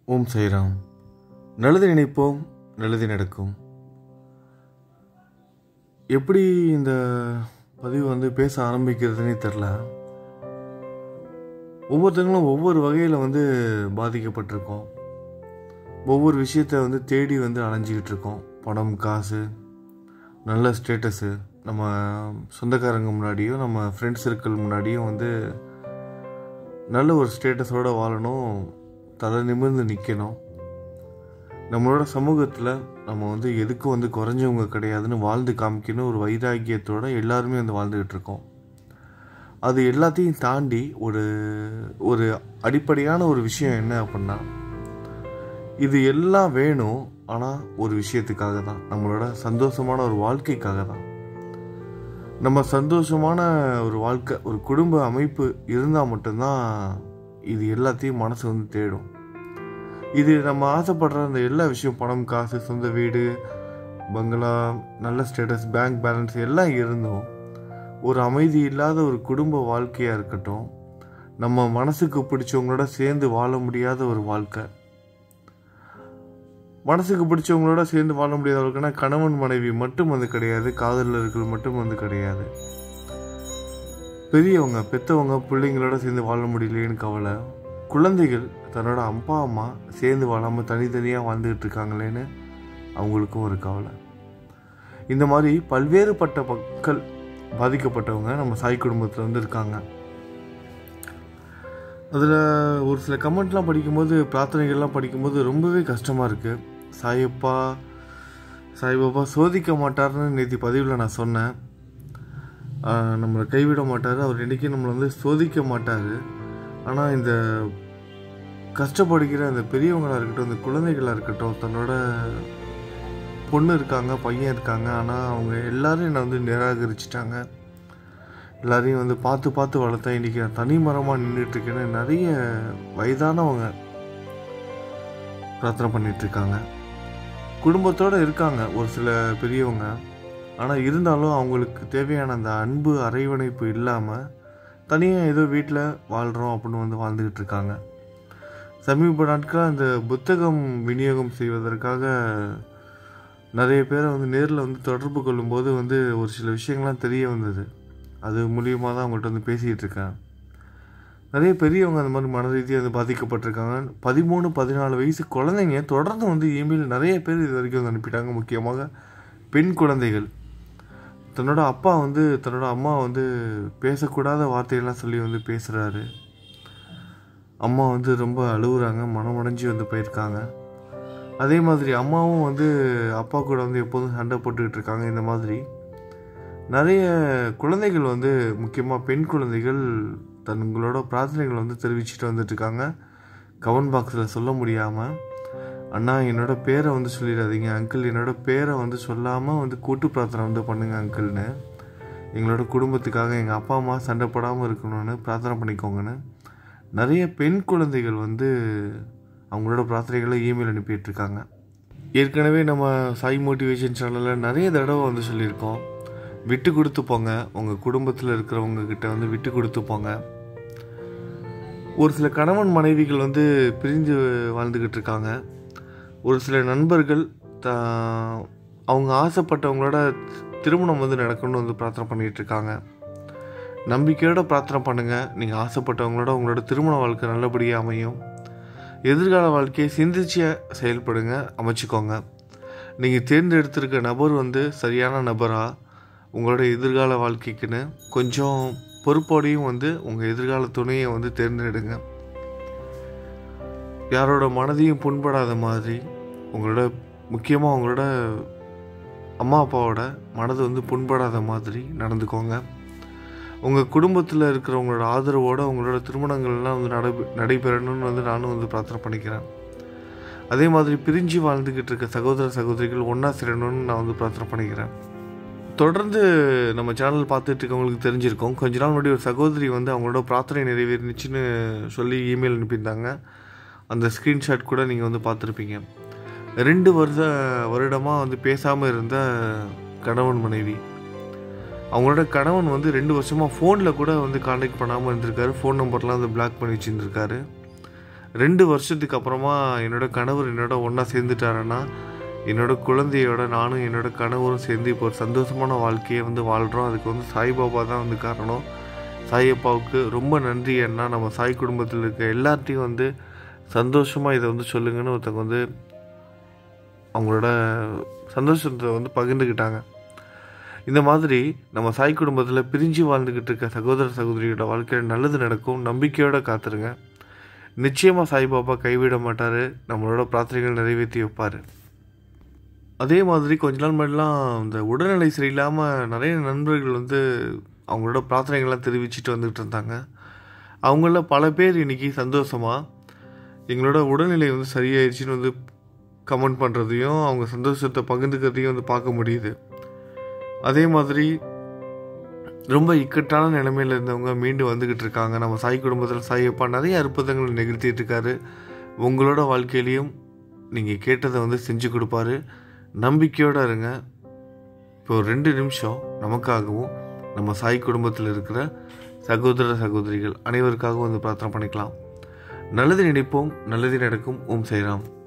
ஓம் சாய்ராம் நல்லது நினைப்போம் நல்லது நடக்கும் எப்படி இந்த பதிவு வந்து பேச ஆரம்பிக்கிறதுனே தெரில ஒவ்வொருத்தங்களும் ஒவ்வொரு வகையில் வந்து பாதிக்கப்பட்டிருக்கோம் ஒவ்வொரு விஷயத்த வந்து தேடி வந்து அலைஞ்சிக்கிட்டு இருக்கோம் பணம் காசு நல்ல ஸ்டேட்டஸு நம்ம சொந்தக்காரங்க முன்னாடியும் நம்ம ஃப்ரெண்ட்ஸ் சர்க்கிள் முன்னாடியும் வந்து நல்ல ஒரு ஸ்டேட்டஸோடு வாழணும் தலை நிமிர்ந்து நிற்கணும் நம்மளோட சமூகத்தில் நம்ம வந்து எதுக்கும் வந்து குறைஞ்சவங்க கிடையாதுன்னு வாழ்ந்து காமிக்கணும் ஒரு வைராக்கியத்தோட எல்லாருமே வந்து வாழ்ந்துக்கிட்டு இருக்கோம் அது எல்லாத்தையும் தாண்டி ஒரு ஒரு அடிப்படையான ஒரு விஷயம் என்ன அப்படின்னா இது எல்லாம் வேணும் ஆனால் ஒரு விஷயத்துக்காக தான் நம்மளோட சந்தோஷமான ஒரு வாழ்க்கைக்காக தான் நம்ம சந்தோஷமான ஒரு வாழ்க்கை ஒரு குடும்ப அமைப்பு இருந்தால் மட்டும்தான் இது எல்லாத்தையும் மனசு வந்து தேடும் இது நம்ம ஆசைப்படுற அந்த எல்லா விஷயம் பணம் காசு சொந்த வீடு பங்களா நல்ல ஸ்டேட்டஸ் பேங்க் பேலன்ஸ் எல்லாம் இருந்தும் ஒரு அமைதி இல்லாத ஒரு குடும்ப வாழ்க்கையாக இருக்கட்டும் நம்ம மனசுக்கு பிடிச்சவங்களோட சேர்ந்து வாழ முடியாத ஒரு வாழ்க்கை மனசுக்கு பிடிச்சவங்களோட சேர்ந்து வாழ முடியாத வாழ்க்கைனா கணவன் மனைவி மட்டும் வந்து கிடையாது காதலர்கள் மட்டும் வந்து கிடையாது பெரியவங்க பெத்தவங்க பிள்ளைங்களோட சேர்ந்து வாழ முடியலையேன்னு கவலை குழந்தைகள் தன்னோட அப்பா அம்மா சேர்ந்து வாழாமல் தனித்தனியாக வாழ்ந்துகிட்டு இருக்காங்களேன்னு அவங்களுக்கும் ஒரு கவலை இந்த மாதிரி பல்வேறுபட்ட மக்கள் பாதிக்கப்பட்டவங்க நம்ம சாய் குடும்பத்தில் வந்து இருக்காங்க அதில் ஒரு சில கமெண்ட்லாம் படிக்கும்போது பிரார்த்தனைகள்லாம் படிக்கும்போது ரொம்பவே கஷ்டமாக இருக்குது சாயப்பா சாய்பாபா சோதிக்க மாட்டார்னு நேற்று பதிவில் நான் சொன்னேன் ஆஹ் நம்மளை கைவிட மாட்டார் அவர் என்றைக்கும் நம்மளை வந்து சோதிக்க மாட்டார் ஆனால் இந்த கஷ்டப்படுகிற அந்த பெரியவங்களாக இருக்கட்டும் இந்த குழந்தைகளாக இருக்கட்டும் தன்னோட பொண்ணு இருக்காங்க பையன் இருக்காங்க ஆனால் அவங்க எல்லாரும் என்னை வந்து நிராகரிச்சிட்டாங்க எல்லாரையும் வந்து பார்த்து பார்த்து வளர்த்தா இன்றைக்கி நான் தனி மரமாக நின்றுட்டுருக்கேன்னு நிறைய வயதானவங்க பிரார்த்தனை பண்ணிகிட்ருக்காங்க குடும்பத்தோடு இருக்காங்க ஒரு சில பெரியவங்க ஆனால் இருந்தாலும் அவங்களுக்கு தேவையான அந்த அன்பு அரவணைப்பு இல்லாமல் தனியாக ஏதோ வீட்டில் வாழ்கிறோம் அப்படின்னு வந்து வாழ்ந்துக்கிட்டு இருக்காங்க சமீப நாட்களாக இந்த புத்தகம் விநியோகம் செய்வதற்காக நிறைய பேரை வந்து நேரில் வந்து தொடர்பு கொள்ளும்போது வந்து ஒரு சில விஷயங்கள்லாம் தெரிய வந்தது அது மூலியமாக தான் அவங்கள்ட்ட வந்து பேசிகிட்டு இருக்கேன் நிறைய பெரியவங்க அந்த மாதிரி மன ரீதியாக வந்து பாதிக்கப்பட்டிருக்காங்க பதிமூணு பதினாலு வயசு குழந்தைங்க தொடர்ந்து வந்து இமெயில் நிறைய பேர் இது வரைக்கும் வந்து அனுப்பிட்டாங்க முக்கியமாக பெண் குழந்தைகள் தன்னோட அப்பா வந்து தன்னோட அம்மா வந்து பேசக்கூடாத வார்த்தையெல்லாம் சொல்லி வந்து பேசுகிறாரு அம்மா வந்து ரொம்ப அழுகுறாங்க மனமுடைஞ்சு வந்து போயிருக்காங்க அதே மாதிரி அம்மாவும் வந்து அப்பா கூட வந்து எப்போதும் சண்டை போட்டுக்கிட்டு இருக்காங்க இந்த மாதிரி நிறைய குழந்தைகள் வந்து முக்கியமாக பெண் குழந்தைகள் தங்களோட பிரார்த்தனைகள் வந்து தெரிவிச்சுட்டு வந்துட்டுருக்காங்க கமெண்ட் பாக்ஸில் சொல்ல முடியாமல் அண்ணா என்னோட பேரை வந்து சொல்லிடாதீங்க அங்கிள் என்னோட பேரை வந்து சொல்லாமல் வந்து கூட்டு பிரார்த்தனை வந்து பண்ணுங்க அங்கிள்னு எங்களோட குடும்பத்துக்காக எங்கள் அப்பா அம்மா சண்டை போடாமல் இருக்கணும்னு பிரார்த்தனை பண்ணிக்கோங்கன்னு நிறைய பெண் குழந்தைகள் வந்து அவங்களோட பிரார்த்தனைகளை இமெயில் அனுப்பிட்டு இருக்காங்க ஏற்கனவே நம்ம சாய் மோட்டிவேஷன் சேனலில் நிறைய தடவை வந்து சொல்லியிருக்கோம் விட்டு கொடுத்து போங்க உங்கள் குடும்பத்தில் இருக்கிறவங்க கிட்ட வந்து விட்டு கொடுத்து போங்க ஒரு சில கணவன் மனைவிகள் வந்து பிரிஞ்சு வாழ்ந்துக்கிட்டு இருக்காங்க ஒரு சில நண்பர்கள் த அவங்க ஆசைப்பட்டவங்களோட திருமணம் வந்து நடக்கணும்னு வந்து பிரார்த்தனை பண்ணிகிட்டு இருக்காங்க நம்பிக்கையோட பிரார்த்தனை பண்ணுங்கள் நீங்கள் ஆசைப்பட்டவங்களோட உங்களோட திருமண வாழ்க்கை நல்லபடியாக அமையும் எதிர்கால வாழ்க்கையை சிந்திச்சு செயல்படுங்க அமைச்சுக்கோங்க நீங்கள் தேர்ந்தெடுத்திருக்க நபர் வந்து சரியான நபரா உங்களோட எதிர்கால வாழ்க்கைக்குன்னு கொஞ்சம் பொறுப்போடையும் வந்து உங்கள் எதிர்கால துணையை வந்து தேர்ந்தெடுங்க யாரோட மனதையும் புண்படாத மாதிரி உங்களோட முக்கியமாக உங்களோட அம்மா அப்பாவோட மனது வந்து புண்படாத மாதிரி நடந்துக்கோங்க உங்கள் குடும்பத்தில் இருக்கிறவங்களோட ஆதரவோடு உங்களோட திருமணங்கள்லாம் வந்து நடை நடைபெறணும்னு வந்து நானும் வந்து பிரார்த்தனை பண்ணிக்கிறேன் அதே மாதிரி பிரிஞ்சு வாழ்ந்துக்கிட்டு இருக்க சகோதர சகோதரிகள் ஒன்றா சேரணும்னு நான் வந்து பிரார்த்தனை பண்ணிக்கிறேன் தொடர்ந்து நம்ம சேனல் பார்த்துட்டு இருக்கவங்களுக்கு தெரிஞ்சிருக்கோம் கொஞ்ச நாள் முன்னாடி ஒரு சகோதரி வந்து அவங்களோட பிரார்த்தனை நிறைவேறிச்சுன்னு சொல்லி இமெயில் அனுப்பியிருந்தாங்க அந்த ஸ்க்ரீன்ஷாட் கூட நீங்கள் வந்து பார்த்துருப்பீங்க ரெண்டு வருஷ வருடமாக வந்து பேசாமல் இருந்த கணவன் மனைவி அவங்களோட கணவன் வந்து ரெண்டு வருஷமாக ஃபோனில் கூட வந்து காண்டாக்ட் பண்ணாமல் இருந்திருக்காரு ஃபோன் நம்பர்லாம் வந்து பிளாக் பண்ணி வச்சுருந்துருக்காரு ரெண்டு வருஷத்துக்கு அப்புறமா என்னோட கணவர் என்னோட ஒன்றா சேர்ந்துட்டாருன்னா என்னோட குழந்தையோட நானும் என்னோட கணவரும் சேர்ந்து இப்போ ஒரு சந்தோஷமான வாழ்க்கையை வந்து வாழ்கிறோம் அதுக்கு வந்து சாய்பாபா தான் வந்து காரணம் சாயப்பாவுக்கு ரொம்ப நன்றி அண்ணா நம்ம சாய் குடும்பத்தில் இருக்க எல்லார்ட்டையும் வந்து சந்தோஷமாக இதை வந்து சொல்லுங்கன்னு ஒருத்தவங்க வந்து அவங்களோட சந்தோஷத்தை வந்து பகிர்ந்துக்கிட்டாங்க இந்த மாதிரி நம்ம சாய் குடும்பத்தில் பிரிஞ்சு வாழ்ந்துக்கிட்டு இருக்க சகோதர சகோதரியோட வாழ்க்கையில் நல்லது நடக்கும் நம்பிக்கையோடு காத்துருங்க நிச்சயமாக சாய்பாபா கைவிட மாட்டார் நம்மளோட பிரார்த்தனைகள் நிறைவேற்றி வைப்பார் அதே மாதிரி கொஞ்ச நாள் முன்னாடிலாம் இந்த உடல்நிலை சரியில்லாமல் நிறைய நண்பர்கள் வந்து அவங்களோட பிரார்த்தனைகள்லாம் தெரிவிச்சிட்டு வந்துகிட்டு இருந்தாங்க அவங்கள பல பேர் இன்றைக்கி சந்தோஷமாக எங்களோட உடல்நிலை வந்து சரியாயிடுச்சின்னு வந்து கமெண்ட் பண்ணுறதையும் அவங்க சந்தோஷத்தை பகிர்ந்துக்கிறதையும் வந்து பார்க்க முடியுது அதே மாதிரி ரொம்ப இக்கட்டான நிலைமையில் இருந்தவங்க மீண்டு வந்துக்கிட்டு இருக்காங்க நம்ம சாய் குடும்பத்தில் சாயப்பா நிறைய அற்புதங்களை நிகழ்த்திட்டு இருக்காரு உங்களோட வாழ்க்கையிலையும் நீங்கள் கேட்டதை வந்து செஞ்சு கொடுப்பாரு நம்பிக்கையோடு இருங்க இப்போ ஒரு ரெண்டு நிமிஷம் நமக்காகவும் நம்ம சாய் குடும்பத்தில் இருக்கிற சகோதர சகோதரிகள் அனைவருக்காகவும் வந்து பிரார்த்தனை பண்ணிக்கலாம் நல்லது நினைப்போம் நல்லது நடக்கும் ஓம் சைராம்